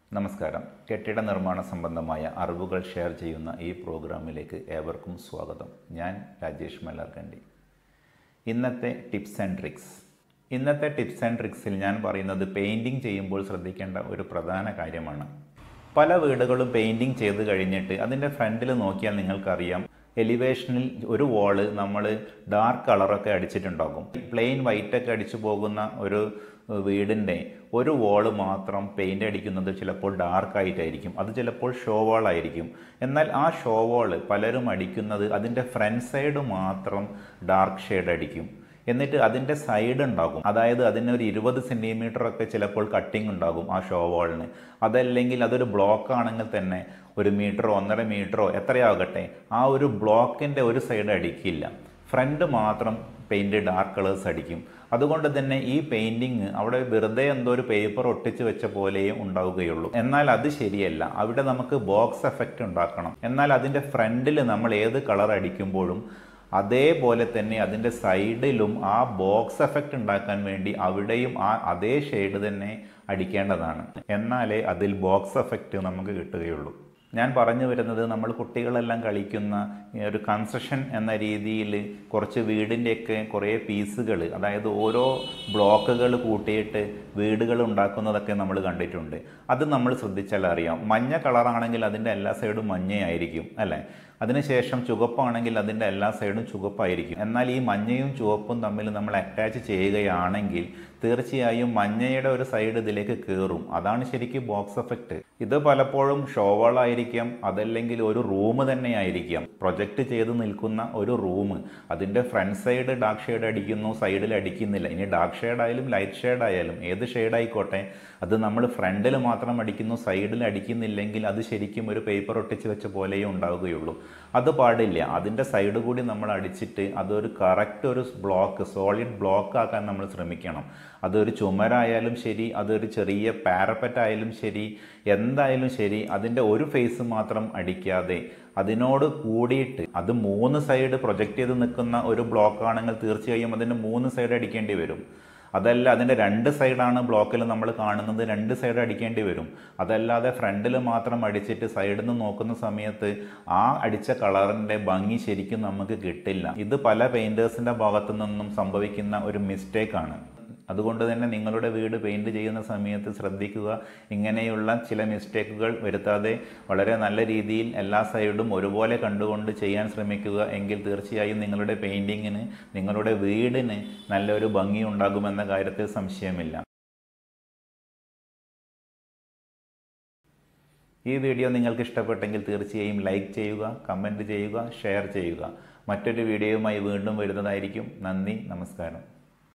നമസ്കാരം കെട്ടിട നിർമ്മാണ സംബന്ധമായ അറിവുകൾ ഷെയർ ചെയ്യുന്ന ഈ പ്രോഗ്രാമിലേക്ക് ഏവർക്കും സ്വാഗതം ഞാൻ രാജേഷ് മലർകണ്ടി ഇന്നത്തെ ടിപ്സ് ആൻഡ് ട്രിക്സ് ഇന്നത്തെ ടിപ്സ് ആൻഡ് ട്രിക്സിൽ ഞാൻ പറയുന്നത് പെയിൻറ്റിങ് ചെയ്യുമ്പോൾ ശ്രദ്ധിക്കേണ്ട ഒരു പ്രധാന കാര്യമാണ് പല വീടുകളും പെയിൻറ്റിങ് ചെയ്ത് കഴിഞ്ഞിട്ട് അതിൻ്റെ ഫ്രണ്ടിൽ നോക്കിയാൽ നിങ്ങൾക്കറിയാം എലിവേഷനിൽ ഒരു വാള് നമ്മൾ ഡാർക്ക് കളറൊക്കെ അടിച്ചിട്ടുണ്ടാകും പ്ലെയിൻ വൈറ്റൊക്കെ അടിച്ചു പോകുന്ന ഒരു വീടിൻ്റെ ഒരു വാള് മാത്രം പെയിൻ്റ് അടിക്കുന്നത് ചിലപ്പോൾ ഡാർക്കായിട്ടായിരിക്കും അത് ചിലപ്പോൾ ഷോ വാളായിരിക്കും എന്നാൽ ആ ഷോ വാള് പലരും അടിക്കുന്നത് അതിൻ്റെ ഫ്രണ്ട് സൈഡ് മാത്രം ഡാർക്ക് ഷെയ്ഡ് അടിക്കും എന്നിട്ട് അതിൻ്റെ സൈഡ് ഉണ്ടാകും അതായത് അതിന് ഒരു ഇരുപത് സെൻറ്റിമീറ്റർ ഒക്കെ ചിലപ്പോൾ കട്ടിങ് ഉണ്ടാകും ആ ഷോ വാളിന് അതല്ലെങ്കിൽ അതൊരു ബ്ലോക്ക് ആണെങ്കിൽ തന്നെ ഒരു മീറ്ററോ ഒന്നര മീറ്ററോ എത്രയാകട്ടെ ആ ഒരു ബ്ലോക്കിൻ്റെ ഒരു സൈഡ് അടിക്കില്ല ഫ്രണ്ട് മാത്രം പെയിൻറ് ഡാർക്ക് കളേഴ്സ് അടിക്കും അതുകൊണ്ട് തന്നെ ഈ പെയിൻറ്റിങ് അവിടെ വെറുതെ എന്തോ ഒരു പേപ്പർ ഒട്ടിച്ച് വെച്ച പോലെയും ഉണ്ടാവുകയുള്ളൂ എന്നാൽ അത് ശരിയല്ല അവിടെ നമുക്ക് ബോക്സ് എഫക്റ്റ് ഉണ്ടാക്കണം എന്നാൽ അതിൻ്റെ ഫ്രണ്ടിൽ നമ്മൾ ഏത് കളർ അടിക്കുമ്പോഴും അതേപോലെ തന്നെ അതിൻ്റെ സൈഡിലും ആ ബോക്സ് എഫക്റ്റ് ഉണ്ടാക്കാൻ വേണ്ടി അവിടെയും ആ അതേ ഷെയ്ഡ് തന്നെ അടിക്കേണ്ടതാണ് എന്നാലേ അതിൽ ബോക്സ് എഫക്റ്റ് നമുക്ക് കിട്ടുകയുള്ളൂ ഞാൻ പറഞ്ഞു വരുന്നത് നമ്മൾ കുട്ടികളെല്ലാം കളിക്കുന്ന ഒരു കൺസ്ട്രക്ഷൻ എന്ന രീതിയിൽ കുറച്ച് വീടിൻ്റെയൊക്കെ കുറേ പീസുകൾ അതായത് ഓരോ ബ്ലോക്കുകൾ കൂട്ടിയിട്ട് വീടുകൾ ഉണ്ടാക്കുന്നതൊക്കെ നമ്മൾ കണ്ടിട്ടുണ്ട് അത് നമ്മൾ ശ്രദ്ധിച്ചാൽ അറിയാം മഞ്ഞ കളറാണെങ്കിൽ അതിൻ്റെ എല്ലാ സൈഡും മഞ്ഞയായിരിക്കും അല്ലേ അതിനുശേഷം ചുവപ്പാണെങ്കിൽ അതിൻ്റെ എല്ലാ സൈഡും ചുവപ്പായിരിക്കും എന്നാൽ ഈ മഞ്ഞയും ചുവപ്പും തമ്മിൽ നമ്മൾ അറ്റാച്ച് ചെയ്യുകയാണെങ്കിൽ തീർച്ചയായും മഞ്ഞയുടെ ഒരു സൈഡ് ഇതിലേക്ക് കയറും അതാണ് ശരിക്കും ബോക്സ് എഫക്റ്റ് ഇത് പലപ്പോഴും ഷോവളായിരിക്കാം അതല്ലെങ്കിൽ ഒരു റൂം തന്നെ ആയിരിക്കാം പ്രൊജക്റ്റ് ചെയ്ത് നിൽക്കുന്ന ഒരു റൂം അതിൻ്റെ ഫ്രണ്ട് സൈഡ് ഡാർക്ക് ഷെയ്ഡ് അടിക്കുന്നു സൈഡിൽ അടിക്കുന്നില്ല ഇനി ഡാർക്ക് ഷെയ്ഡ് ആയാലും ലൈറ്റ് ഷെയ്ഡ് ആയാലും ഏത് ഷെയ്ഡ് ആയിക്കോട്ടെ അത് നമ്മൾ ഫ്രണ്ടിൽ മാത്രം അടിക്കുന്നു സൈഡിൽ അടിക്കുന്നില്ലെങ്കിൽ അത് ശരിക്കും ഒരു പേപ്പർ ഒട്ടിച്ച് വെച്ച പോലെയേ ഉണ്ടാവുകയുള്ളൂ അത് പാടില്ല അതിൻ്റെ സൈഡ് കൂടി നമ്മൾ അടിച്ചിട്ട് അതൊരു കറക്റ്റ് ഒരു ബ്ലോക്ക് സോളിഡ് ബ്ലോക്ക് ആക്കാൻ നമ്മൾ ശ്രമിക്കണം അതൊരു ചുമരായാലും ശരി അതൊരു ചെറിയ പാരപ്പറ്റ് ആയാലും ശരി എന്തായാലും ശരി അതിൻ്റെ ഒരു ഫേസ് മാത്രം അടിക്കാതെ അതിനോട് കൂടിയിട്ട് അത് മൂന്ന് സൈഡ് പ്രൊജക്റ്റ് ചെയ്ത് നിൽക്കുന്ന ഒരു ബ്ലോക്ക് ആണെങ്കിൽ തീർച്ചയായും അതിൻ്റെ മൂന്ന് സൈഡ് അടിക്കേണ്ടി വരും അതല്ല അതിൻ്റെ രണ്ട് സൈഡാണ് ബ്ലോക്കിൽ നമ്മൾ കാണുന്നത് രണ്ട് സൈഡ് അടിക്കേണ്ടി വരും അതല്ലാതെ ഫ്രണ്ടിൽ മാത്രം അടിച്ചിട്ട് സൈഡിൽ നിന്ന് നോക്കുന്ന സമയത്ത് ആ അടിച്ച കളറിൻ്റെ ഭംഗി ശരിക്കും നമുക്ക് കിട്ടില്ല ഇത് പല പെയിൻറ്റേഴ്സിൻ്റെ ഭാഗത്തു നിന്നും സംഭവിക്കുന്ന ഒരു മിസ്റ്റേക്കാണ് അതുകൊണ്ട് തന്നെ നിങ്ങളുടെ വീട് പെയിൻറ് ചെയ്യുന്ന സമയത്ത് ശ്രദ്ധിക്കുക ഇങ്ങനെയുള്ള ചില മിസ്റ്റേക്കുകൾ വരുത്താതെ വളരെ നല്ല രീതിയിൽ എല്ലാ സൈഡും ഒരുപോലെ കണ്ടുകൊണ്ട് ചെയ്യാൻ ശ്രമിക്കുക എങ്കിൽ തീർച്ചയായും നിങ്ങളുടെ പെയിൻറ്റിങ്ങിന് നിങ്ങളുടെ വീടിന് നല്ലൊരു ഭംഗി ഉണ്ടാകുമെന്ന കാര്യത്തിൽ സംശയമില്ല ഈ വീഡിയോ നിങ്ങൾക്ക് ഇഷ്ടപ്പെട്ടെങ്കിൽ തീർച്ചയായും ലൈക്ക് ചെയ്യുക കമൻറ്റ് ചെയ്യുക ഷെയർ ചെയ്യുക മറ്റൊരു വീഡിയോയുമായി വീണ്ടും വരുന്നതായിരിക്കും നന്ദി നമസ്കാരം